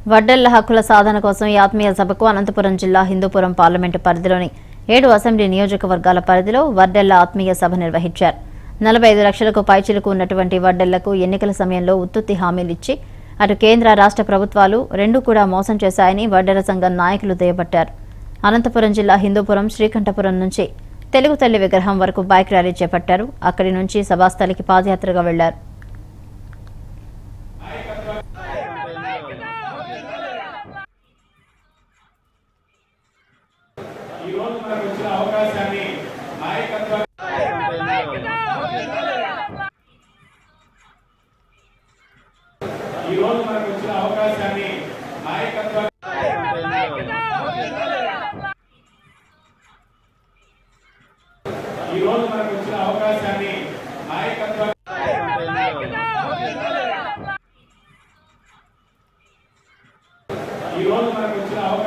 వడ్డెళ్ల హక్కుల సాధన కోసం ఈ ఆత్మీయ సభకు అనంతపురం జిల్లా హిందూపురం పార్లమెంటు పరిధిలోని ఏడు అసెంబ్లీ నియోజకవర్గాల పరిధిలో వడ్డెళ్ల ఆత్మీయ సభ నిర్వహించారు నలభై ఐదు లక్షలకు పైచిలుకు ఉన్నటువంటి వడ్డెళ్లకు ఎన్నికల సమయంలో ఉత్తుత్తి హామీలిచ్చి అటు కేంద్ర రాష్ట్ర ప్రభుత్వాలు రెండూ కూడా మోసం చేశాయని వడ్డెర సంఘం నాయకులు దుయ్యబట్టారు అనంతపురం జిల్లా హిందూపురం శ్రీకంఠపురం నుంచి తెలుగు తల్లి విగ్రహం వరకు బైక్ ర్యాలీ చేపట్టారు అక్కడి నుంచి సభాస్థలికి పాదయాత్రగా వెళ్లారు ఈ రోజు మనకు వచ్చిన అవకాశాన్ని నాయకత్వ ఈ రోజు మనకు వచ్చిన అవకాశాన్ని నాయకత్వ ఈ రోజు మనకు వచ్చిన అవకాశాన్ని నాయకత్వ ఈ రోజు మనకు వచ్చిన అవకాశాన్ని